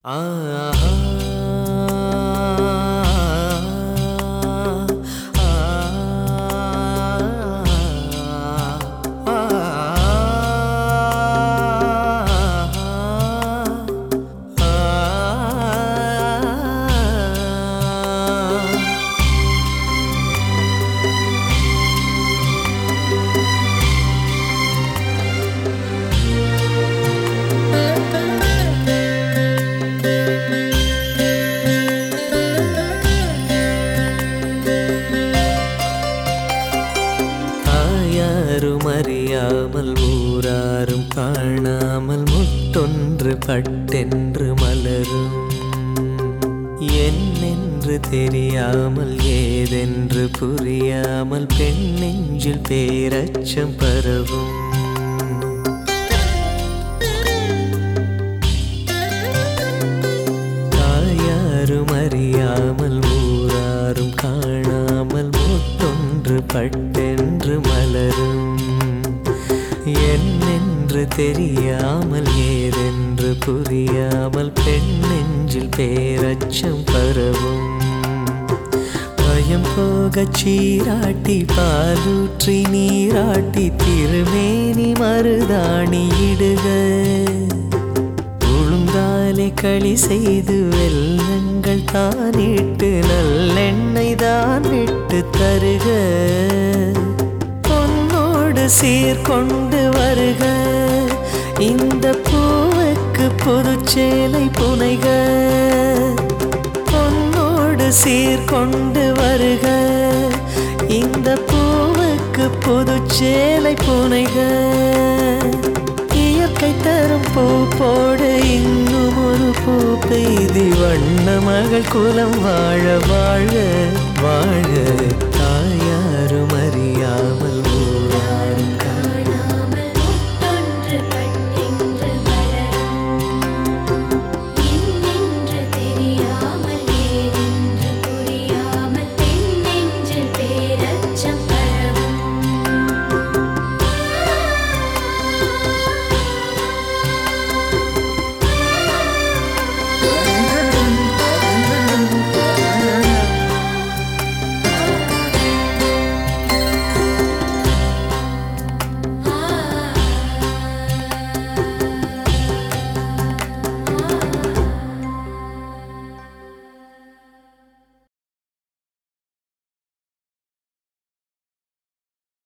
தாயாரும் அறியாமல் ஊராரும் காணாமல் முட்டொன்று பட்டென்று மலரும் என்னென்று தெரியாமல் ஏதென்று புரியாமல் பெண் நெஞ்சில் பேரச்சம் பரவும் தாயாரும் அறியாமல் ஊராரும் காணாமல் முத்தொன்று பட்டென்று மலரும் என்னென்று தெரியாமல் ஏதென்று புரியாமல் பெண் நெஞ்சில் பேரச்சம் பரவும் பயம் போகச் சீராட்டி பாலூற்றி நீராட்டி திருமேனி மருதாணி இடுக ஒழுங்காலே களி செய்து வெள்ளங்கள் தானிட்டு நல்லெண்ணெய் தான் விட்டு தருக பொன்னோடு சீர்கொண்டு வருக இந்த பூவுக்கு புதுச்சேலை புனைக பொன்னோடு சீர்கொண்டு வருக இந்த பூவுக்கு புதுச்சேலை புனைக இயற்கை தரும் பூ போடு இன்னும் ஒரு பூ பெய்தி வண்ண மகள் குலம் வாழ வாழ வாழ தாயாரும்